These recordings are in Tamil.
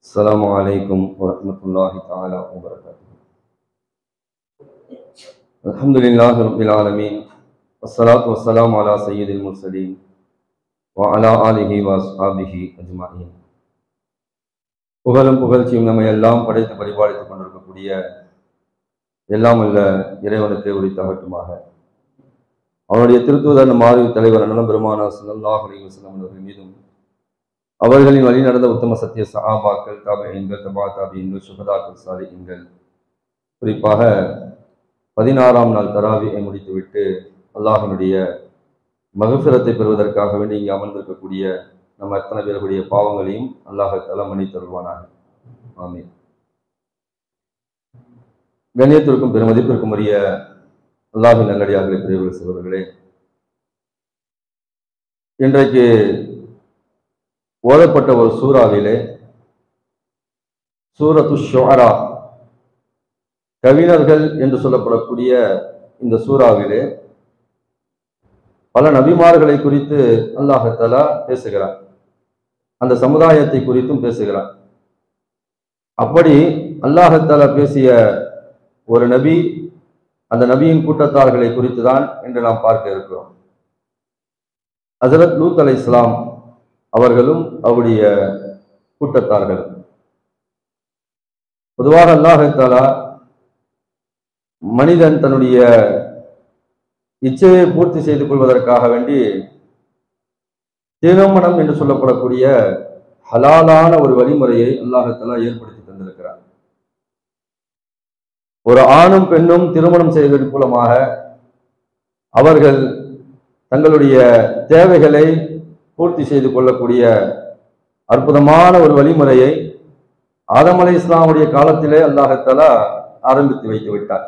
السلام عليكم ورحمة الله تعالى وبركاته الحمد لله رب العالمين والصلاة والسلام على سيد المرسلين وعلى آله وأصحابه أجمعين புகழும் புகழ்ச்சியும் நம்மை எல்லாம் படைத்து பரிபாலித்துக் கொண்டிருக்கக்கூடிய எல்லாம் அல்ல இறைவனுக்கு உரித்தாகட்டுமாக அவனுடைய திருத்துவதன் மாறி தலைவர் அண்ணன் பெருமானா சல்லாஹ் அலி வசலம் அவர்கள் மீதும் அவர்களின் வழி நடந்த உத்தம சத்திய சஹாபாக்கள் தாபகங்கள் தபா தாபியங்கள் சுகதாக்கள் சாலிகங்கள் குறிப்பாக பதினாறாம் நாள் தராவியை முடித்துவிட்டு அல்லாஹினுடைய மகபிரத்தை பெறுவதற்காக வேண்டி இங்கே அமர்ந்திருக்கக்கூடிய நம்ம எத்தனை பேருடைய பாவங்களையும் அல்லாஹ் தலா மணி தருவானாக ஆமீன் கண்ணியத்திற்கும் பெருமதிப்பிற்கும் உரிய அல்லாஹின் நல்லடியார்களே பிரிவுகள் சிறுவர்களே இன்றைக்கு ஓதப்பட்ட ஒரு சூறாவிலே சூரத்து ஷுஅரா கவிஞர்கள் என்று சொல்லப்படக்கூடிய இந்த சூறாவிலே பல நபிமார்களை குறித்து அல்லாஹத்தலா பேசுகிறார் அந்த சமுதாயத்தை குறித்தும் பேசுகிறார் அப்படி அல்லாஹத்தாலா பேசிய ஒரு நபி அந்த நபியின் கூட்டத்தார்களை குறித்து தான் இன்று நாம் பார்க்க இருக்கிறோம் ஹசரத் லூத் அலை இஸ்லாம் அவர்களும் அவருடைய கூட்டத்தார்கள் பொதுவாக அல்லாஹாலா மனிதன் தன்னுடைய இச்சையை பூர்த்தி செய்து கொள்வதற்காக வேண்டி திருமணம் என்று சொல்லப்படக்கூடிய ஹலாலான ஒரு வழிமுறையை அல்லாஹாலா ஏற்படுத்தி தந்திருக்கிறார் ஒரு ஆணும் பெண்ணும் திருமணம் செய்வதன் மூலமாக அவர்கள் தங்களுடைய தேவைகளை பூர்த்தி செய்து கொள்ளக்கூடிய அற்புதமான ஒரு வழிமுறையை ஆதம் அலை இஸ்லாமுடைய காலத்திலே அல்லாஹத்தலா ஆரம்பித்து வைத்து விட்டார்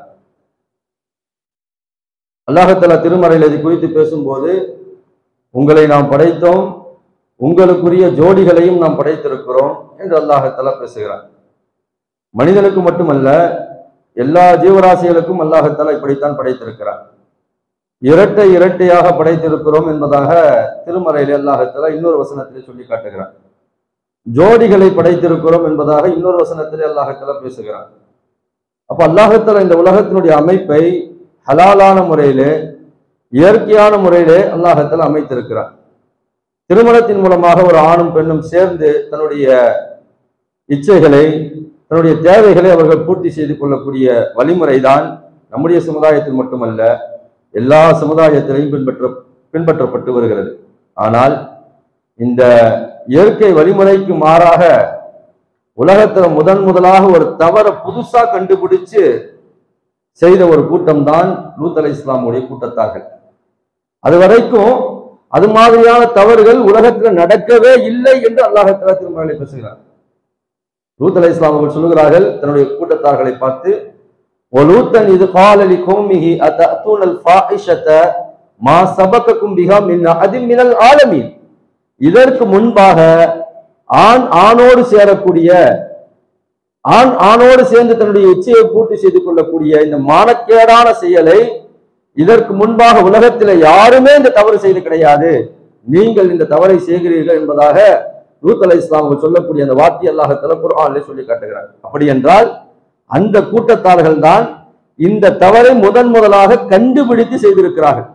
அல்லாஹத்தலா திருமறையில் இது குறித்து பேசும்போது உங்களை நாம் படைத்தோம் உங்களுக்குரிய ஜோடிகளையும் நாம் படைத்திருக்கிறோம் என்று அல்லாஹத்தலா பேசுகிறார் மனிதனுக்கு மட்டுமல்ல எல்லா ஜீவராசிகளுக்கும் அல்லாஹத்தலா இப்படித்தான் படைத்திருக்கிறார் இரட்டை இரட்டையாக படைத்திருக்கிறோம் என்பதாக திருமறையில் அல்லாஹத்தலா இன்னொரு வசனத்திலே சொல்லி காட்டுகிறார் ஜோடிகளை படைத்திருக்கிறோம் என்பதாக இன்னொரு வசனத்திலே அல்லாஹத்தலா பேசுகிறார் அப்ப அல்லாஹத்தலா இந்த உலகத்தினுடைய அமைப்பை ஹலாலான முறையிலே இயற்கையான முறையிலே அல்லாஹத்தலா அமைத்திருக்கிறார் திருமணத்தின் மூலமாக ஒரு ஆணும் பெண்ணும் சேர்ந்து தன்னுடைய இச்சைகளை தன்னுடைய தேவைகளை அவர்கள் பூர்த்தி செய்து கொள்ளக்கூடிய வழிமுறை தான் நம்முடைய சமுதாயத்தில் மட்டுமல்ல எல்லா சமுதாயத்திலையும் பின்பற்ற பின்பற்றப்பட்டு வருகிறது ஆனால் இந்த இயற்கை வழிமுறைக்கு மாறாக உலகத்துல முதன் முதலாக ஒரு தவறை புதுசா கண்டுபிடிச்சு செய்த ஒரு கூட்டம் தான் லூத் அலை இஸ்லாமுடைய கூட்டத்தார்கள் அது வரைக்கும் அது மாதிரியான தவறுகள் உலகத்துல நடக்கவே இல்லை என்று அல்லாஹத்துல திருமணங்களை பேசுகிறார் லூத் அலை இஸ்லாம் அவர்கள் சொல்லுகிறார்கள் தன்னுடைய கூட்டத்தார்களை பார்த்து ஒலூத்தன் இது காலலி கோமிகி அத்தூனல் ஃபாஹிஷத மா சபக்கக்கும் பிகா மின் அதில் மினல் ஆலமீன் இதற்கு முன்பாக ஆண் ஆணோடு சேரக்கூடிய ஆண் ஆணோடு சேர்ந்து தன்னுடைய இச்சையை பூர்த்தி செய்து கொள்ளக்கூடிய இந்த மானக்கேடான செயலை இதற்கு முன்பாக உலகத்தில் யாருமே இந்த தவறு செய்து கிடையாது நீங்கள் இந்த தவறை செய்கிறீர்கள் என்பதாக லூத் அலை இஸ்லாம் சொல்லக்கூடிய அந்த வார்த்தை அல்லாஹத்துல குர்ஆன்ல சொல்லி காட்டுகிறார் அப்படி என்றால் அந்த கூட்டத்தார்கள் தான் இந்த தவறை முதன் முதலாக கண்டுபிடித்து செய்திருக்கிறார்கள்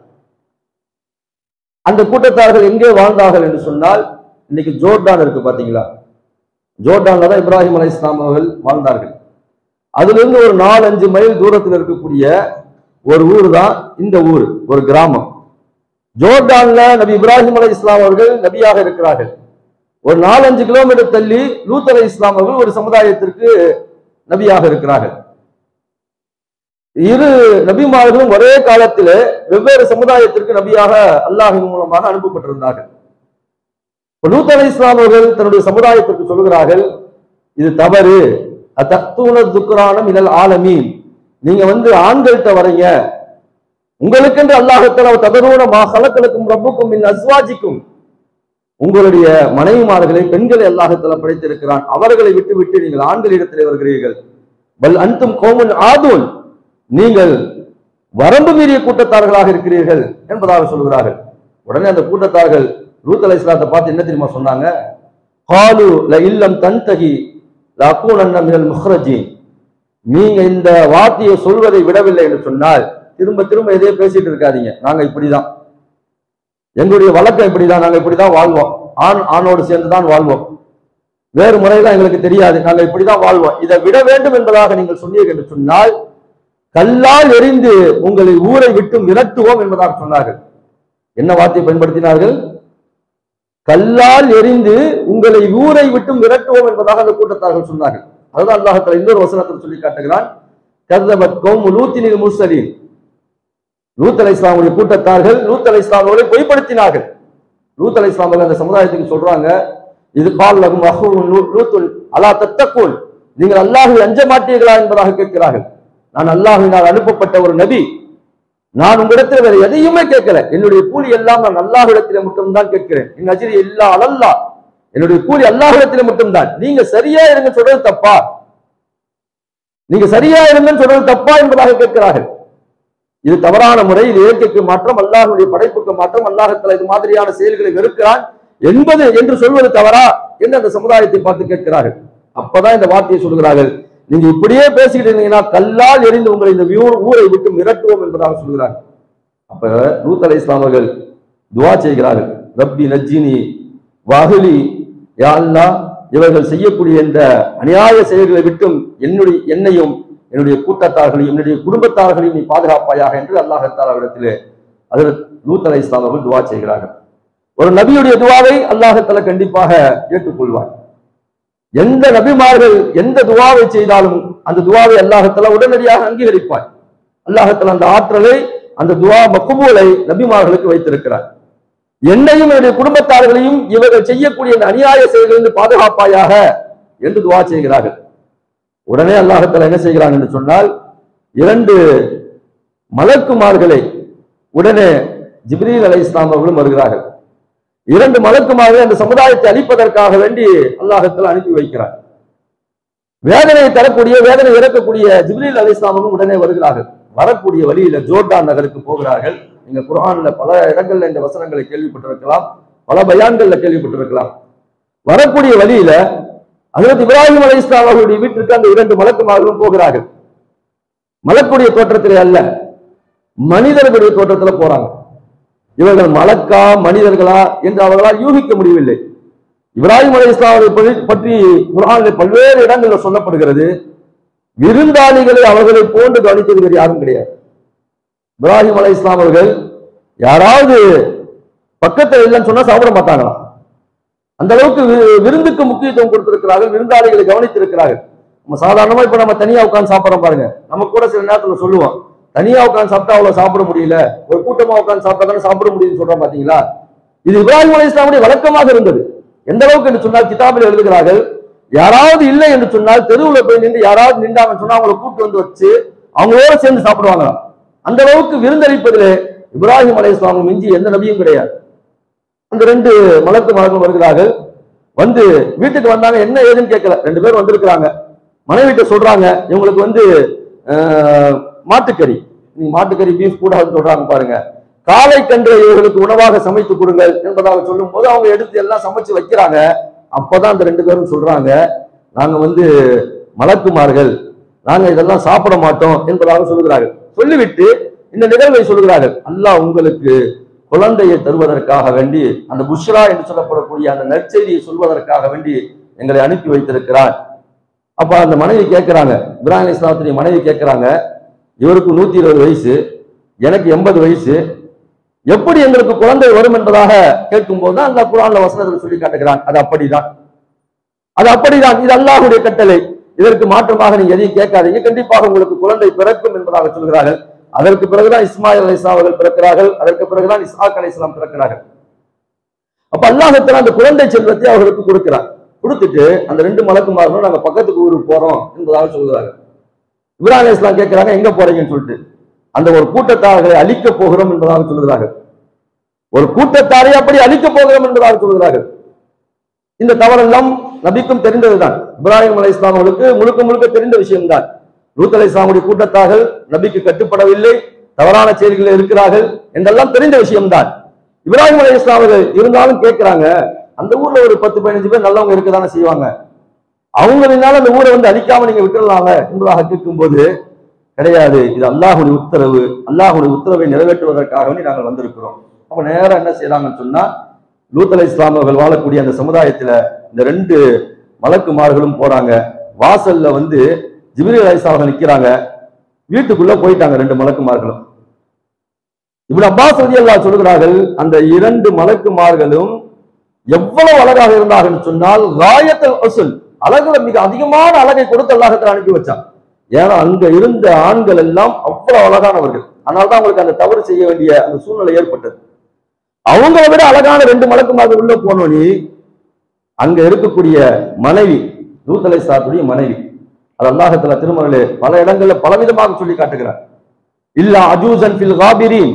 அந்த கூட்டத்தார்கள் எங்கே வாழ்ந்தார்கள் என்று சொன்னால் இன்னைக்கு ஜோர்டான் இருக்கு பாத்தீங்களா ஜோர்டான்ல தான் இப்ராஹிம் அலை இஸ்லாம் அவர்கள் வாழ்ந்தார்கள் அதுல இருந்து ஒரு நாலு அஞ்சு மைல் தூரத்தில் இருக்கக்கூடிய ஒரு ஊர் தான் இந்த ஊர் ஒரு கிராமம் ஜோர்டான்ல நபி இப்ராஹிம் அலை இஸ்லாம் அவர்கள் நபியாக இருக்கிறார்கள் ஒரு நாலஞ்சு கிலோமீட்டர் தள்ளி லூத் அலை இஸ்லாம் அவர்கள் ஒரு சமுதாயத்திற்கு நபியாக இருக்கிறார்கள் இரு நபிமார்களும் ஒரே காலத்தில் வெவ்வேறு சமுதாயத்திற்கு நபியாக அல்லாஹின் மூலமாக அனுப்பப்பட்டிருந்தார்கள் லூத் அலை இஸ்லாம் அவர்கள் தன்னுடைய சமுதாயத்திற்கு சொல்லுகிறார்கள் இது தவறு அத்தூன துக்குரானம் இனல் ஆலமீன் நீங்க வந்து ஆண்கள்கிட்ட வரீங்க உங்களுக்கென்று அல்லாஹத்தல ததரூன மா கலக்கலுக்கும் ரப்புக்கும் மின் அஸ்வாஜிக்கும் உங்களுடைய மனைவிமார்களை பெண்களை அல்லாஹத்தல படைத்திருக்கிறான் அவர்களை விட்டு விட்டு நீங்கள் ஆண்களிடத்திலே வருகிறீர்கள் வல் அன்தும் கோமுன் ஆதூன் நீங்கள் வரம்பு மீறிய கூட்டத்தார்களாக இருக்கிறீர்கள் என்பதாக சொல்கிறார்கள் உடனே அந்த கூட்டத்தார்கள் லூத் அலை இஸ்லாத்தை பார்த்து என்ன தெரியுமா சொன்னாங்க ஹாலு ல இல்லம் தன்தகி லக்கூனன்ன மினல் முஹ்ரஜீன் நீங்க இந்த வார்த்தையை சொல்வதை விடவில்லை என்று சொன்னால் திரும்ப திரும்ப எதையோ பேசிட்டு இருக்காதீங்க நாங்க இப்படிதான் எங்களுடைய வழக்கம் இப்படிதான் நாங்க இப்படிதான் வாழ்வோம் ஆண் ஆணோடு சேர்ந்து தான் வாழ்வோம் வேறு முறையெல்லாம் எங்களுக்கு தெரியாது நாங்க இப்படிதான் வாழ்வோம் இதை விட வேண்டும் என்பதாக நீங்கள் சொன்னீர்கள் என்று சொன்னால் கல்லால் எரிந்து உங்களை ஊரை விட்டு விரட்டுவோம் என்பதாக சொன்னார்கள் என்ன வார்த்தையை பயன்படுத்தினார்கள் கல்லால் எரிந்து உங்களை ஊரை விட்டு விரட்டுவோம் என்பதாக அந்த கூட்டத்தார்கள் சொன்னார்கள் அதுதான் அல்லாஹத்தில் இன்னொரு வசனத்தில் சொல்லி காட்டுகிறான் கர்தபத் கௌம் லூத்தினில் முர்சலீன் லூத் அலை இஸ்லாமுடைய கூட்டத்தார்கள் லூத் அலை இஸ்லாமோடு பொய்ப்படுத்தினார்கள் லூத் அலை இஸ்லாமர்கள் அந்த சமுதாயத்துக்கு சொல்றாங்க இது கால் லகும் அஹூன் லூத்துல் அலா தத்தக்கூன் நீங்கள் அல்லாஹை அஞ்ச மாட்டீர்களா என்பதாக கேட்கிறார்கள் நான் அல்லாஹினால் அனுப்பப்பட்ட ஒரு நபி நான் உங்களிடத்தில் வேற எதையுமே கேட்கல என்னுடைய கூலி எல்லாம் நான் அல்லாஹ்விடத்திலே மட்டும்தான் கேட்கிறேன் என் அஜிரி இல்லா அலல்லா என்னுடைய கூலி அல்லாஹ்விடத்திலே மட்டும்தான் நீங்க சரியா இருங்க சொல்றது தப்பா நீங்க சரியா இருங்கன்னு சொல்றது தப்பா என்பதாக கேட்கிறார்கள் இது தவறான முறை இது இயற்கைக்கு மாற்றம் அல்லாஹ்வுடைய படைப்புக்கு மாற்றம் அல்லாஹத்துல இது மாதிரியான செயல்களை வெறுக்கிறான் என்பது என்று சொல்வது தவறா என்று அந்த சமுதாயத்தை பார்த்து கேட்கிறார்கள் அப்பதான் இந்த வார்த்தையை சொல்கிறார்கள் நீங்க இப்படியே பேசிக்கிட்டு இருந்தீங்கன்னா கல்லால் எரிந்து உங்களை இந்த ஊர் ஊரை விட்டு மிரட்டுவோம் என்பதாக சொல்கிறார்கள் அப்ப நூத் அலை இஸ்லாமர்கள் துவா செய்கிறார்கள் ரப்பி நஜ்ஜினி வாகுலி யா அல்லாஹ் இவர்கள் செய்யக்கூடிய இந்த அநியாய செயல்களை விட்டும் என்னுடைய என்னையும் என்னுடைய கூட்டத்தார்களையும் என்னுடைய குடும்பத்தார்களையும் நீ பாதுகாப்பாயாக என்று அல்லாஹத்தாலாவிடத்திலே அதில் லூத் அலை இஸ்லாம் அவர்கள் துவா செய்கிறார்கள் ஒரு நபியுடைய துவாவை அல்லாஹத்தால கண்டிப்பாக ஏற்றுக்கொள்வார் எந்த நபிமார்கள் எந்த துவாவை செய்தாலும் அந்த துவாவை அல்லாஹத்தால உடனடியாக அங்கீகரிப்பார் அல்லாஹத்தால அந்த ஆற்றலை அந்த துவா மக்குபூலை நபிமார்களுக்கு வைத்திருக்கிறார் என்னையும் என்னுடைய குடும்பத்தார்களையும் இவர்கள் செய்யக்கூடிய இந்த அநியாய செயல்களிலிருந்து பாதுகாப்பாயாக என்று துவா செய்கிறார்கள் உடனே அல்லாஹத்தால என்ன செய்கிறான் என்று சொன்னால் இரண்டு மலக்குமார்களை உடனே ஜிப்ரீல் அலை இஸ்லாம் அவர்களும் வருகிறார்கள் இரண்டு மலக்குமார்களை அந்த சமுதாயத்தை அழிப்பதற்காக வேண்டி அல்லாஹத்தில் அனுப்பி வைக்கிறார் வேதனையை தரக்கூடிய வேதனை இறக்கக்கூடிய ஜிப்ரீல் அலி இஸ்லாமும் உடனே வருகிறார்கள் வரக்கூடிய வழியில ஜோர்டான் நகருக்கு போகிறார்கள் நீங்க குர்ஆன்ல பல இடங்கள்ல இந்த வசனங்களை கேள்விப்பட்டிருக்கலாம் பல பயான்கள்ல கேள்விப்பட்டிருக்கலாம் வரக்கூடிய வழியில அதற்கு இப்ராஹிம் அலி இஸ்லாம் அவர்களுடைய வீட்டிற்கு அந்த இரண்டு மலக்குமார்களும் போகிறார்கள் மலக்குடைய தோற்றத்திலே அல்ல மனிதர்களுடைய தோற்றத்துல போறாங்க இவர்கள் மலக்கா மனிதர்களா என்று அவர்களால் யூகிக்க முடியவில்லை இப்ராஹிம் அலி இஸ்லாமை பற்றி குரானில் பல்வேறு இடங்களில் சொல்லப்படுகிறது விருந்தாளிகளை அவர்களை போன்று கவனித்தது வேறு யாரும் கிடையாது இப்ராஹிம் அலை இஸ்லாம் அவர்கள் யாராவது பக்கத்தில் இல்லைன்னு சொன்னா சாப்பிட மாட்டாங்களாம் அந்த அளவுக்கு வி- விருந்துக்கு முக்கியத்துவம் கொடுத்திருக்கிறார்கள் விருந்தாளிகளை கவனித்திருக்கிறார்கள் நம்ம சாதாரணமா இப்ப நம்ம தனியா உட்கார்ந்து சாப்பிடுறோம் பாருங்க நம்ம கூட சில நேரத்துல சொல்லுவோம் தனியா உட்கார்ந்து சாப்பிட்டா அவ்வளவு சாப்பிட முடியல ஒரு கூட்டமா உட்கார்ந்து சாப்பிட்டா தானே சாப்பிட முடியும்னு சொல்றோம் பாத்தீங்களா இது இப்ராஹிம் அலை இஸ்லாமுடைய வழக்கமாக இருந்தது எந்த அளவுக்கு என்று சொன்னால் கிதாபில் எழுதுகிறார்கள் யாராவது இல்லை என்று சொன்னால் தெருவுல போய் நின்று யாராவது நின்றாங்கன்னு சொன்னா அவங்களை கூட்டு வந்து வச்சு அவங்களோட சேர்ந்து சாப்பிடுவாங்களாம் அந்த அளவுக்கு விருந்தளிப்பதிலே இப்ராஹிம் அலை இஸ்லாம் மிஞ்சி எந்த நபியும் கிடையாது அந்த ரெண்டு மலக்கு மலர்கள் வருகிறார்கள் வந்து வீட்டுக்கு வந்தாங்க என்ன ஏதுன்னு கேட்கல ரெண்டு பேர் வந்திருக்கிறாங்க மனைவிட்ட சொல்றாங்க இவங்களுக்கு வந்து ஆஹ், மாட்டுக்கறி நீங்க மாட்டுக்கறி பீஃப் கூடாதுன்னு சொல்றாங்க பாருங்க காலை கன்று இவர்களுக்கு உணவாக சமைத்து கொடுங்கள் என்பதாக சொல்லும் போது அவங்க எடுத்து எல்லாம் சமைச்சு வைக்கிறாங்க அப்பதான் அந்த ரெண்டு பேரும் சொல்றாங்க நாங்க வந்து மலக்குமார்கள் நாங்க இதெல்லாம் சாப்பிட மாட்டோம் என்பதாக சொல்லுகிறார்கள் சொல்லிவிட்டு இந்த நிகழ்வை சொல்லுகிறார்கள் அல்லாஹ் உங்களுக்கு குழந்தையை தருவதற்காக வேண்டி அந்த புஷ்ரா என்று சொல்லப்படக்கூடிய அந்த நற்செய்தியை சொல்வதற்காக வேண்டி எங்களை அனுப்பி வைத்திருக்கிறார் அப்ப அந்த மனைவி கேட்கிறாங்க இப்ராஹிம் இஸ்லாத்துடைய மனைவி கேட்கிறாங்க இவருக்கு நூத்தி இருபது வயசு எனக்கு எண்பது வயசு எப்படி எங்களுக்கு குழந்தை வரும் என்பதாக கேட்கும் போது அந்த குரான்ல வசனத்தில் சொல்லி காட்டுகிறான் அது அப்படிதான் அது அப்படிதான் இது அல்லாஹ்வுடைய கட்டளை இதற்கு மாற்றமாக நீங்க எதையும் கேட்காதீங்க கண்டிப்பாக உங்களுக்கு குழந்தை பிறக்கும் என்பதாக சொல்கிறார்கள் அதற்கு பிறகுதான் இஸ்மாயில் அலி அவர்கள் பிறக்கிறார்கள் அதற்கு பிறகுதான் இஸ்ஹாக் அலி இஸ்லாம் பிறக்கிறார்கள் அப்ப அல்லாஹத்துல அந்த குழந்தை செல்வத்தை அவர்களுக்கு கொடுக்கிறார் கொடுத்துட்டு அந்த ரெண்டு மலக்குமார்களும் நாங்க பக்கத்துக்கு ஊருக்கு போறோம் என்பதாக சொல்கிறார்கள் இப்ராஹிம் அலைஹிஸ் இஸ்லாம் கேட்கிறாங்க எங்க போறீங்கன்னு சொல்லிட்டு அந்த ஒரு கூட்டத்தார்களை அழிக்க போகிறோம் என்பதாக சொல்கிறார்கள் ஒரு கூட்டத்தாரை அப்படி அழிக்க போகிறோம் என்பதாக சொல்கிறார்கள் இந்த தவறெல்லாம் நபிக்கும் தெரிந்ததுதான் இப்ராஹிம் அலை இஸ்லாம் அவர்களுக்கு முழுக்க முழுக்க தெரிந்த விஷயம்தான் லூத் அலை இஸ்லாமுடைய கூட்டத்தார்கள் நபிக்கு கட்டுப்படவில்லை தவறான செயல்களில் இருக்கிறார்கள் என்றெல்லாம் தெரிந்த விஷயம்தான் இப்ராஹிம் அலை இஸ்லாம் அவர்கள் இருந்தாலும் கேட்கிறாங்க அந்த ஊர்ல ஒரு பத்து பதினஞ்சு பேர் நல்லவங்க இருக்கதானே செய்வாங்க அவங்களினால அந்த ஊரை வந்து அழிக்காம நீங்க விட்டுடலாங்க என்பதாக கேட்கும்போது கிடையாது இது அல்லாஹுடைய உத்தரவு அல்லாஹுடைய உத்தரவை நிறைவேற்றுவதற்காக வேண்டி நாங்கள் வந்திருக்கிறோம் அப்ப நேரா என்ன செய்யறாங்கன்னு சொன்னா லூத் அலை இஸ்லாம் அவர்கள் வாழக்கூடிய அந்த சமுதாயத்துல இந்த ரெண்டு மலக்குமார்களும் போறாங்க வாசல்ல வந்து ஜிப்ரீல் அலை இஸ்லாம் அவர்கள் நிக்கிறாங்க வீட்டுக்குள்ள போயிட்டாங்க ரெண்டு மலக்குமார்களும் இப்படி அப்பாஸ் ரதி அல்லாஹ் சொல்கிறார்கள் அந்த இரண்டு மலக்குமார்களும் எவ்வளவு அழகாக இருந்தார்கள் சொன்னால் ராயத்தல் அசுல் அழகுல மிக அதிகமான அழகை கொடுத்து அல்லாஹத்தில் அனுப்பி வச்சான் ஏன்னா அங்க இருந்த ஆண்கள் எல்லாம் அவ்வளவு அழகானவர்கள் அதனால்தான் அவங்களுக்கு அந்த தவறு செய்ய வேண்டிய அந்த சூழ்நிலை ஏற்பட்டது அவங்கள விட அழகான ரெண்டு மலக்குமார்கள் உள்ள போனோனி அங்க இருக்கக்கூடிய மனைவி நூத்தலை சாத்துடைய மனைவி அது அல்லாஹத்துல திருமறையிலே பல இடங்கள்ல பலவிதமாக சொல்லி காட்டுகிறார் இல்ல அஜூசன் ஃபில் காபிரீன்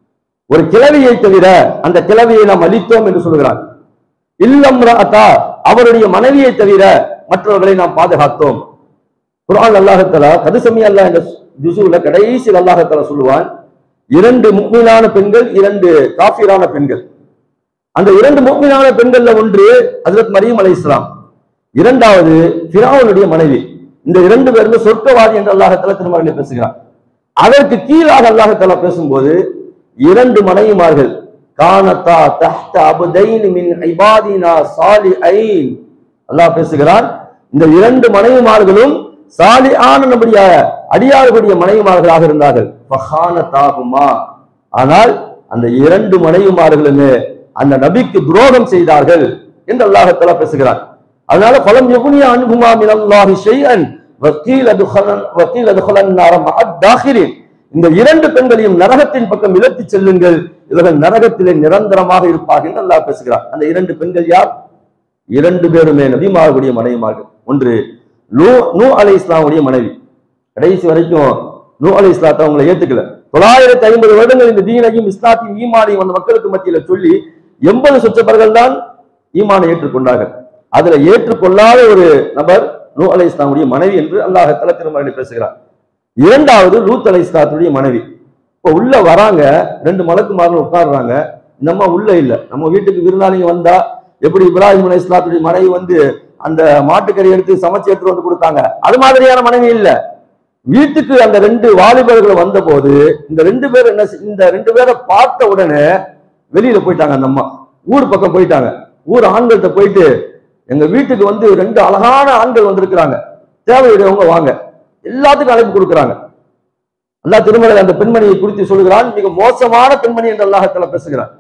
ஒரு கிழவியை தவிர அந்த கிழவியை நாம் அழித்தோம் என்று சொல்கிறார் இல்லம் ரஅதா அவருடைய மனைவியை தவிர மற்றவர்களை நாம் பாதுகாத்தோம் குர்ஆன் அல்லாஹத்தலா கதுசமி அல்லாஹ் என்ற ஜுசுல கடைசியில் அல்லாஹத்தலா சொல்லுவான் இரண்டு முக்மீனான பெண்கள் இரண்டு காஃபிரான பெண்கள் அந்த இரண்டு முக்மீனான பெண்கள்ல ஒன்று ஹஜரத் மரியம் அலை இஸ்லாம் இரண்டாவது ஃபிரௌனுடைய மனைவி இந்த இரண்டு பேருமே சொர்க்கவாதி என்று அல்லாஹத்தலா திருமறையில் பேசுகிறார் அதற்கு கீழாக அல்லாஹத்தலா பேசும்போது இரண்டு மனைவிமார்கள் கானத்தா தஹ்த அபுதைன் மின் ஐபாதினா சாலிஐன் அல்லாஹ் பேசுகிறான் இந்த இரண்டு மனைவிமார்களும் சாலியான நம்முடைய அடியார்களுடைய மனைவிமார்களாக இருந்தார்கள் ஃபஹானத்தாகுமா ஆனால் அந்த இரண்டு மனைவிமார்களுமே அந்த நபிக்கு துரோகம் செய்தார்கள் என்று அல்லாஹ் பேசுகிறான் அதனால பலம் யகுனியா அன்ஹுமா மினல்லாஹி ஷைஅன் வக்கீல் அதுஹலன் வக்கீல் அதுஹலன் நார மஅத் தாஹிரின் இந்த இரண்டு பெண்களையும் நரகத்தின் பக்கம் இழுத்து செல்லுங்கள் இவர்கள் நரகத்திலே நிரந்தரமாக இருப்பார்கள் என்று அல்லாஹ் பேசுகிறார் அந்த இரண்டு பெண்கள் யார் இரண்டு பேருமே நபிமார்களுடைய மனைவிமார்கள் ஒன்று நூ நூ அலை இஸ்லாமுடைய மனைவி கடைசி வரைக்கும் நூ அலை இஸ்லாத்தை அவங்களை ஏத்துக்கல தொள்ளாயிரத்தி ஐம்பது வருடங்கள் இந்த தீனையும் இஸ்லாத்தையும் ஈமானையும் அந்த மக்களுக்கு மத்தியில சொல்லி எண்பது சொச்சப்பர்கள் தான் ஈமானை ஏற்றுக்கொண்டார்கள் அதுல ஏற்றுக்கொள்ளாத ஒரு நபர் நூ அலை இஸ்லாமுடைய மனைவி என்று அல்லாஹ் தல திருமணி பேசுகிறார் இரண்டாவது லூத் அலை இஸ்லாத்துடைய மனைவி இப்போ உள்ள வராங்க ரெண்டு மலக்குமார்கள் உட்கார்றாங்க நம்ம உள்ள இல்ல நம்ம வீட்டுக்கு விருந்தாளிங்க வந்தா எப்படி இப்ராஹிம் அலை இஸ்லாத்துடைய மனைவி வந்து அந்த மாட்டுக்கறி எடுத்து சமைச்சு எடுத்துட்டு வந்து கொடுத்தாங்க அது மாதிரியான மனைவி இல்ல வீட்டுக்கு அந்த ரெண்டு வாலிபர்கள் வந்த போது இந்த ரெண்டு பேர் என்ன செய்- இந்த ரெண்டு பேரை பார்த்த உடனே வெளியில போயிட்டாங்க அந்த அம்மா ஊர் பக்கம் போயிட்டாங்க ஊர் ஆண்கள்கிட்ட போயிட்டு எங்க வீட்டுக்கு வந்து ரெண்டு அழகான ஆண்கள் வந்திருக்கிறாங்க தேவையுடையவங்க வாங்க எல்லாத்துக்கும் அழைப்பு கொடுக்குறாங்க அல்லாஹ் திருமலை அந்த பெண்மணியை குறித்து சொல்கிறான் மிக மோசமான பெண்மணி என்று அல்லாஹத்துல பேசுகிறான்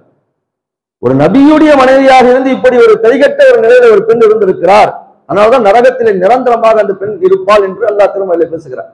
ஒரு நபியுடைய மனைவியாக இருந்து இப்படி ஒரு கைகட்ட ஒரு நிலையில ஒரு பெண் இருந்திருக்கிறார் அதனாலதான் நரகத்திலே நிரந்தரமாக அந்த பெண் இருப்பாள் என்று அல்லாஹ் திருமலையில பேசுகிறார்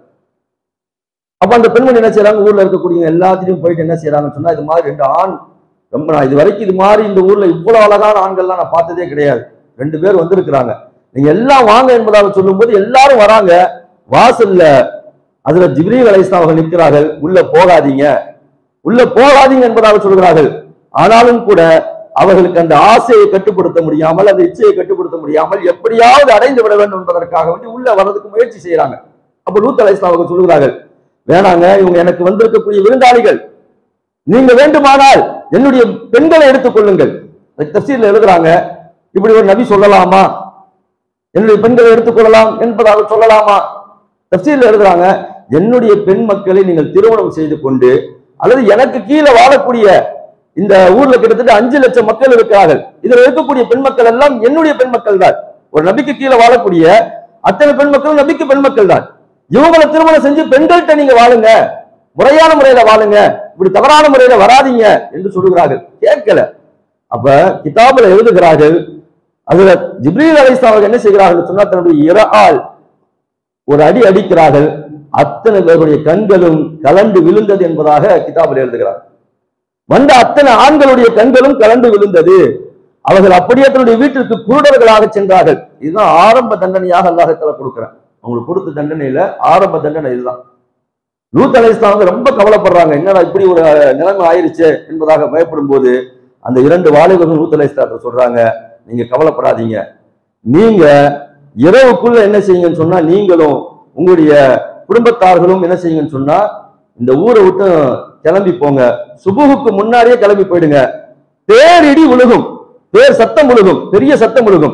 அப்ப அந்த பெண்மணி என்ன செய்றாங்க ஊர்ல இருக்கக்கூடிய எல்லாத்தையும் போயிட்டு என்ன செய்யறாங்கன்னு சொன்னா இது மாதிரி ரெண்டு ஆண் ரொம்ப நான் இது வரைக்கும் இது மாதிரி இந்த ஊர்ல இவ்வளவு அழகான ஆண்கள்லாம் நான் பார்த்ததே கிடையாது ரெண்டு பேர் வந்திருக்கிறாங்க நீங்க எல்லாம் வாங்க என்பதாக சொல்லும்போது எல்லாரும் வராங்க வாசல்ல அதுல ஜிப்ரீல் அலைஹிஸ்ஸலாம் அவர்கள் நிற்கிறார்கள் உள்ள போகாதீங்க உள்ள போகாதீங்க என்பதாக சொல்கிறார்கள் ஆனாலும் கூட அவர்களுக்கு அந்த ஆசையை கட்டுப்படுத்த முடியாமல் அந்த இச்சையை கட்டுப்படுத்த முடியாமல் எப்படியாவது அடைந்து விட வேண்டும் என்பதற்காக வேண்டி உள்ள வர்றதுக்கு முயற்சி செய்யறாங்க அப்ப லூத் அலைஹிஸ்ஸலாம் அவர்கள் சொல்கிறார்கள் வேணாங்க இவங்க எனக்கு வந்திருக்கக்கூடிய விருந்தாளிகள் நீங்க வேண்டுமானால் என்னுடைய பெண்களை எடுத்துக் கொள்ளுங்கள் தப்சீர்ல எழுதுறாங்க இப்படி ஒரு நபி சொல்லலாமா என்னுடைய பெண்களை எடுத்துக்கொள்ளலாம் என்பதாக சொல்லலாமா தப்சீர்ல எழுதுறாங்க என்னுடைய பெண் மக்களை நீங்கள் திருமணம் செய்து கொண்டு அல்லது எனக்கு கீழே வாழக்கூடிய இந்த ஊர்ல கிட்டத்தட்ட அஞ்சு லட்சம் மக்கள் இருக்கிறார்கள் இதுல இருக்கக்கூடிய பெண் மக்கள் எல்லாம் என்னுடைய பெண் மக்கள் தான் ஒரு நபிக்கு கீழே வாழக்கூடிய அத்தனை பெண் மக்களும் நபிக்கு பெண் மக்கள் தான் இவங்களை திருமணம் செஞ்சு பெண்கள்கிட்ட நீங்க வாழுங்க முறையான முறையில வாழுங்க இப்படி தவறான முறையில வராதீங்க என்று சொல்லுகிறார்கள் கேட்கல அப்ப கிதாபுல எழுதுகிறார்கள் அதுல ஜிப்ரீல் அலைஹிஸ்ஸலாம் அவர்கள் என்ன செய்கிறார்கள் சொன்னா தன்னுடைய இறால் ஒரு அடி அடிக்கிறார்கள் அத்தனை பேருடைய கண்களும் கலண்டு விழுந்தது என்பதாக கிதாபில் எழுதுகிறார் வந்த அத்தனை ஆண்களுடைய கண்களும் கலண்டு விழுந்தது அவர்கள் அப்படியே தன்னுடைய வீட்டிற்கு குருடர்களாக சென்றார்கள் இதுதான் ஆரம்ப தண்டனையாக அல்லாஹத்துல கொடுக்கிறேன் அவங்களுக்கு கொடுத்த தண்டனையில ஆரம்ப தண்டனை இதுதான் லூத் அலைஹிஸ்ஸலாம் வந்து ரொம்ப கவலைப்படுறாங்க என்னடா இப்படி ஒரு நிலைமை ஆயிருச்சு என்பதாக பயப்படும் போது அந்த இரண்டு வாலிபர்கள் லூத் அலைஹிஸ்ஸலாத்தை சொல்றாங்க நீங்க கவலைப்படாதீங்க நீங்க இரவுக்குள்ள என்ன செய்யுங்கன்னு சொன்னா நீங்களும் உங்களுடைய குடும்பத்தார்களும் என்ன செய்யுங்கன்னு சொன்னா இந்த ஊரை விட்டு கிளம்பி போங்க சுபுகுக்கு முன்னாடியே கிளம்பி போயிடுங்க பேரிடி விழுகும் பேர் சத்தம் விழுகும் பெரிய சத்தம் விழுகும்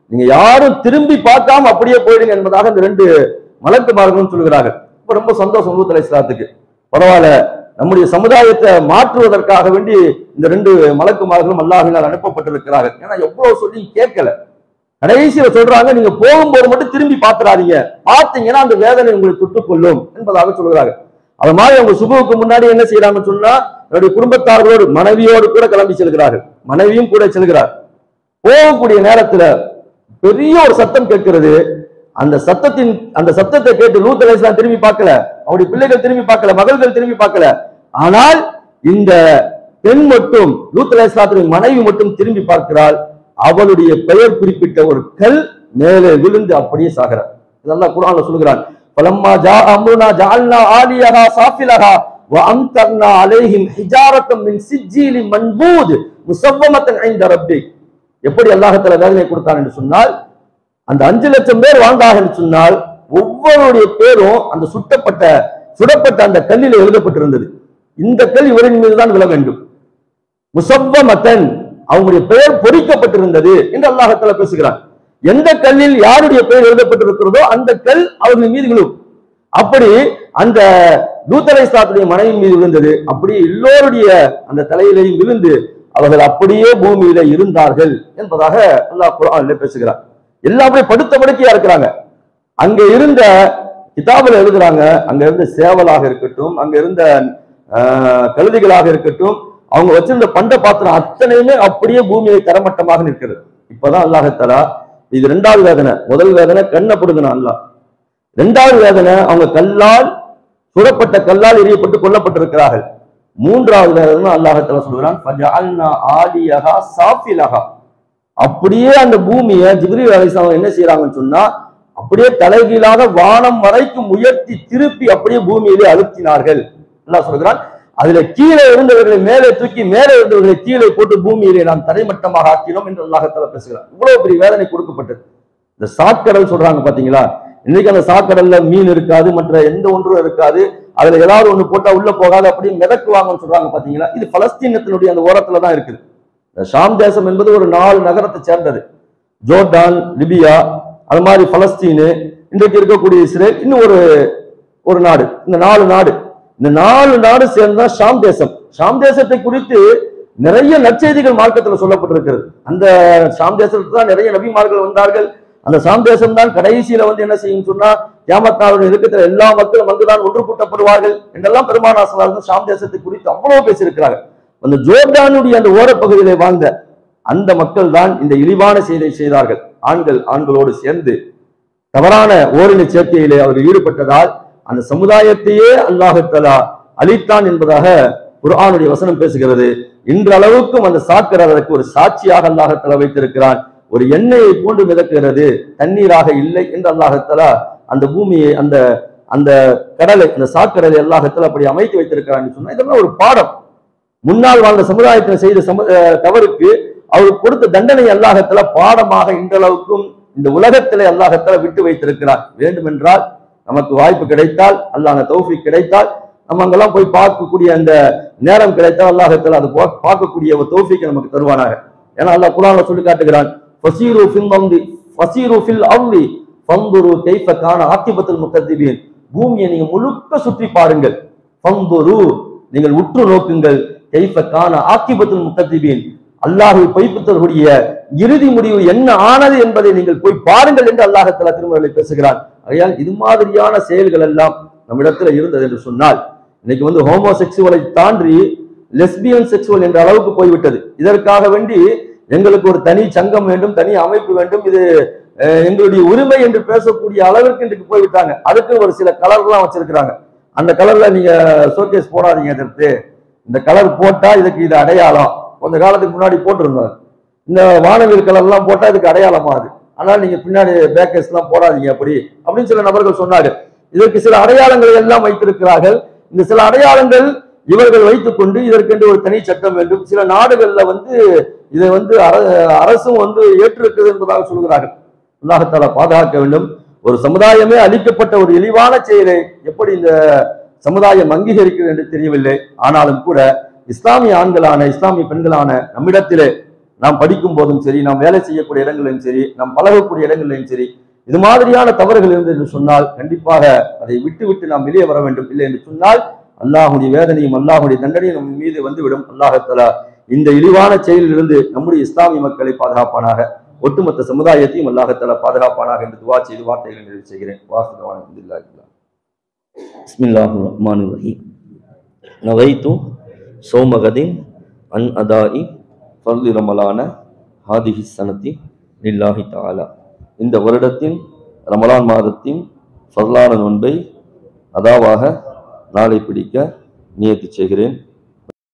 நீங்க யாரும் திரும்பி பார்க்காம அப்படியே போயிடுங்க என்பதாக இந்த ரெண்டு மலக்குமார்களும் சொல்கிறார்கள் இப்ப ரொம்ப சந்தோஷம் லூத் அலைஹிஸ்ஸலாத்துக்கு பரவாயில்ல நம்முடைய சமுதாயத்தை மாற்றுவதற்காக வேண்டி இந்த ரெண்டு மலக்குமார்களும் அல்லாஹினால் அனுப்பப்பட்டிருக்கிறார்கள் ஏன்னா எவ்வளவு சொல்லி கேட்கல கடைசியில சொல்றாங்க நீங்க போகும்போது மட்டும் திரும்பி பாத்துறாதீங்க பார்த்தீங்கன்னா அந்த வேதனை உங்களை தொட்டுக் கொள்ளும் என்பதாக சொல்கிறாங்க அது மாதிரி அவங்க சுபுவுக்கு முன்னாடி என்ன செய்யறாங்கன்னு சொன்னா என்னுடைய குடும்பத்தார்களோடு மனைவியோடு கூட கிளம்பி செல்கிறார்கள் மனைவியும் கூட செல்கிறார் போகக்கூடிய நேரத்துல பெரிய ஒரு சத்தம் கேட்கிறது அந்த சத்தத்தின் அந்த சத்தத்தை கேட்டு லூத் அலைஹிஸ்ஸலாம் திரும்பி பார்க்கல அவருடைய பிள்ளைகள் திரும்பி பார்க்கல மகள்கள் திரும்பி பார்க்கல ஆனால் இந்த பெண் மட்டும் லூத் அலைஹிஸ்ஸலாத்துடைய மனைவி மட்டும் திரும்பி பார்க்கிறாள் அவளுடைய பெயர் குறிப்பிட்ட ஒரு கல் மேலே விழுந்து அப்படியே சாகிறார் இதெல்லாம் குரான்ல சொல்கிறான் பலம்மா ஜா அம்ருனா ஜஅல்னா ஆலியஹா சாஃபிலஹா وأمطرنا عليهم حجارة من سجيل منبود مسومة عند ربك எப்படி அல்லாஹத்துல வேதனை கொடுத்தான் என்று சொன்னால் அந்த அஞ்சு லட்சம் பேர் வாழ்ந்தார்கள் என்று சொன்னால் ஒவ்வொருடைய பேரும் அந்த சுட்டப்பட்ட சுடப்பட்ட அந்த கல்லில் எழுதப்பட்டிருந்தது இந்த கல் இவரின் மீது தான் விழ வேண்டும் முசவ்வமத்தன் அவங்களுடைய பெயர் பொறிக்கப்பட்டிருந்தது என்று அல்லாஹத்துல பேசுகிறார் எந்த கல்லில் யாருடைய பெயர் எழுதப்பட்டிருக்கிறதோ அந்த கல் அவர்கள் மீது விழும் அப்படி அந்த லூத்தலை சாத்துடைய மனைவி மீது விழுந்தது அப்படி எல்லோருடைய அந்த தலையிலையும் விழுந்து அவர்கள் அப்படியே பூமியில இருந்தார்கள் என்பதாக அல்லாஹ் குர்ஆன்ல பேசுகிறார் எல்லாம் அப்படியே படுத்த படுக்கையா இருக்கிறாங்க அங்க இருந்த கிதாபில் எழுதுறாங்க அங்க இருந்த சேவலாக இருக்கட்டும் அங்க இருந்த ஆஹ், கழுதைகளாக இருக்கட்டும் அவங்க வச்சிருந்த பண்ட பாத்திரம் அத்தனையுமே அப்படியே பூமியை தரமட்டமாக நிற்கிறது இப்பதான் அல்லாஹத்தலா இது ரெண்டாவது வேதனை முதல் வேதனை கண்ணை பிடுங்கின அல்லாஹ் ரெண்டாவது வேதனை அவங்க கல்லால் சுடப்பட்ட கல்லால் எரியப்பட்டு கொல்லப்பட்டிருக்கிறார்கள் மூன்றாவது வேதனை அல்லாஹத்தலா சொல்கிறான் "ஃபஜஅல்னா ஆலியஹா சாஃபிலஹா." அப்படியே அந்த பூமியை ஜிப்ரீல் அலிஸ்லாம் என்ன செய்யறாங்கன்னு சொன்னா அப்படியே தலைகீழாக வானம் வரைக்கும் உயர்த்தி திருப்பி அப்படியே பூமியிலே அழுத்தினார்கள் அல்லாஹ் சொல்கிறான் அதுல கீழே இருந்தவர்களை மேலே தூக்கி மேலே இருந்தவர்களை கீழே போட்டு பூமியிலே நாம் தரைமட்டமாக ஆக்கினோம் என்று அல்லாஹத்தால பேசுகிறார் இவ்வளவு பெரிய வேதனை கொடுக்கப்பட்டது இந்த சாக்கடல் சொல்றாங்க பாத்தீங்களா இன்னைக்கு அந்த சாக்கடல்ல மீன் இருக்காது மற்ற எந்த ஒன்றும் இருக்காது அதுல ஏதாவது ஒண்ணு போட்டா உள்ள போகாது அப்படி மிதக்குவாங்கன்னு சொல்றாங்க பாத்தீங்களா இது பலஸ்தீனத்தினுடைய அந்த ஓரத்துல தான் இருக்குது இந்த ஷாம் தேசம் என்பது ஒரு நாலு நகரத்தை சேர்ந்தது ஜோர்டான் லிபியா அது மாதிரி பலஸ்தீனு இன்றைக்கு இருக்கக்கூடிய இஸ்ரேல் இன்னும் ஒரு ஒரு நாடு இந்த நாலு நாடு இந்த நாலு நாடு சேர்ந்தா ஷாம் தேசம் ஷாம் தேசத்தை குறித்து நிறைய நற்செய்திகள் மார்க்கத்தில் சொல்லப்பட்டிருக்கிறது அந்த ஷாம் தேசத்துக்கு தான் நிறைய நபிமார்கள் வந்தார்கள் அந்த ஷாம் தேசம் தான் கடைசியில வந்து என்ன செய்யும் சொன்னா கியாமத்தாருடைய இருக்கிற எல்லா மக்களும் அங்குதான் ஒன்று கூட்டப்படுவார்கள் என்றெல்லாம் பெருமானாசலார்கள் ஷாம் தேசத்தை குறித்து அவ்வளவு பேசியிருக்கிறார்கள் அந்த ஜோர்டானுடைய அந்த ஓரப்பகுதியிலே வாழ்ந்த அந்த மக்கள் தான் இந்த இழிவான செயலை செய்தார்கள் ஆண்கள் ஆண்களோடு சேர்ந்து தவறான ஓரின சேர்க்கையிலே அவர் ஈடுபட்டதால் அந்த சமுதாயத்தையே அல்லாஹத்தலா அழித்தான் என்பதாக குர்ஆனுடைய வசனம் பேசுகிறது இன்றளவுக்கும் அந்த சாக்கர் அதற்கு ஒரு சாட்சியாக அல்லாஹத்தலா வைத்திருக்கிறான் ஒரு எண்ணெயை போன்று மிதக்கிறது தண்ணீராக இல்லை என்று அல்லாஹத்தலா அந்த பூமியை அந்த அந்த கடலை அந்த சாக்கடலை அல்லாஹத்தலா அப்படி அமைத்து வைத்திருக்கிறான்னு சொன்னா இதெல்லாம் ஒரு பாடம் முன்னால் வாழ்ந்த சமுதாயத்தில் செய்த சமு அஹ் தவறுக்கு அவர் கொடுத்த தண்டனை அல்லாஹத்துல பாடமாக இன்றளவுக்கும் இந்த உலகத்திலே அல்லாஹத்துல விட்டு வைத்திருக்கிறார் வேண்டுமென்றால் நமக்கு வாய்ப்பு கிடைத்தால் அல்லாஹ் அந்த தௌஃபிக் கிடைத்தால் நம்ம அங்கெல்லாம் போய் பார்க்கக்கூடிய அந்த நேரம் கிடைத்தால் அல்லாஹத்துல அது பா- பார்க்கக்கூடிய ஒரு தௌஃபிக்கை நமக்கு தருவானாக ஏன்னா அல்லாஹ் குரான்ல சொல்லி காட்டுகிறான் ஃபசீரு ஃபில் அர்தி ஃபசீரு ஃபில் அர்தி ஃபந்துரு கைஃப கான ஆக்கிபத்துல் முகத்திபீன் பூமியை நீங்க முழுக்க சுற்றி பாருங்கள் ஃபந்துரு நீங்கள் உற்று நோக்குங்கள் கைஃப கான ஆக்கிபத்துல் முகத்திபீன் அல்லாஹை பொய்ப்பித்தவர்களுடைய இறுதி முடிவு என்ன ஆனது என்பதை நீங்கள் போய் பாருங்கள் என்று அல்லாஹத்தலா திருமணங்களை பேசுகிறான் ஆகையால் இது மாதிரியான செயல்கள் எல்லாம் நம்மிடத்துல இருந்தது என்று சொன்னால் இன்னைக்கு வந்து ஹோமோசெக்சுவலை தாண்டி லெஸ்பியன் செக்சுவல் என்ற அளவுக்கு போய்விட்டது இதற்காக வேண்டி எங்களுக்கு ஒரு தனி சங்கம் வேண்டும் தனி அமைப்பு வேண்டும் இது அஹ், எங்களுடைய உரிமை என்று பேசக்கூடிய அளவிற்கு இன்றைக்கு போய்விட்டாங்க அதுக்கு ஒரு சில கலர்லாம் வச்சிருக்கிறாங்க அந்த கலர்ல நீங்க ஷோகேஸ் போடாதீங்க எதிர்த்து இந்த கலர் போட்டா இதுக்கு இது அடையாளம் கொஞ்ச காலத்துக்கு முன்னாடி போட்டிருந்தோம் இந்த வானவில் கலர்லாம் போட்டா இதுக்கு அடையாளமா அது ஆனால் நீங்க பின்னாடி பேக்கர்ஸ் எல்லாம் போடாதீங்க அப்படி அப்படின்னு சில நபர்கள் சொன்னாங்க இதற்கு சில அடையாளங்களை எல்லாம் வைத்திருக்கிறார்கள் இந்த சில அடையாளங்கள் இவர்கள் வைத்துக்கொண்டு இதற்கென்று ஒரு தனி சட்டம் வேண்டும் சில நாடுகள்ல வந்து இதை வந்து அர- அரசும் வந்து ஏற்றிருக்கிறது என்பதாக சொல்கிறார்கள் அல்லாஹத்தாலா பாதுகாக்க வேண்டும் ஒரு சமுதாயமே அளிக்கப்பட்ட ஒரு இழிவான செயலை எப்படி இந்த சமுதாயம் அங்கீகரிக்கிறது என்று தெரியவில்லை ஆனாலும் கூட இஸ்லாமிய ஆண்களான இஸ்லாமிய பெண்களான நம்மிடத்திலே நாம் படிக்கும் போதும் சரி நாம் வேலை செய்யக்கூடிய இடங்களிலும் சரி நாம் பழகக்கூடிய இடங்களிலும் சரி இது மாதிரியான தவறுகள் இருந்து என்று சொன்னால் கண்டிப்பாக அதை விட்டு விட்டு நாம் வெளியே வர வேண்டும் இல்லை என்று சொன்னால் அல்லாஹுடைய வேதனையும் அல்லாஹுடைய தண்டனையும் நம் மீது வந்துவிடும் அல்லாஹத்தலா இந்த இழிவான செயலிலிருந்து நம்முடைய இஸ்லாமிய மக்களை பாதுகாப்பானாக ஒட்டுமொத்த சமுதாயத்தையும் அல்லாஹத்தலா பாதுகாப்பானாக என்று துவா செய்து வார்த்தைகளை நிறைவு செய்கிறேன் வாசுதவான பிஸ்மில்லாஹு ரஹ்மான் ரஹீம் நவைத்து சோமகதின் அன் அதாயி ஃபர்லி ரமலான ஹாதிஹி சனத்தி லில்லாஹி தஆலா இந்த வருடத்தின் ரமலான் மாதத்தின் ஃபர்லான நோன்பை அதாவாக நாளை பிடிக்க நியத்து செய்கிறேன்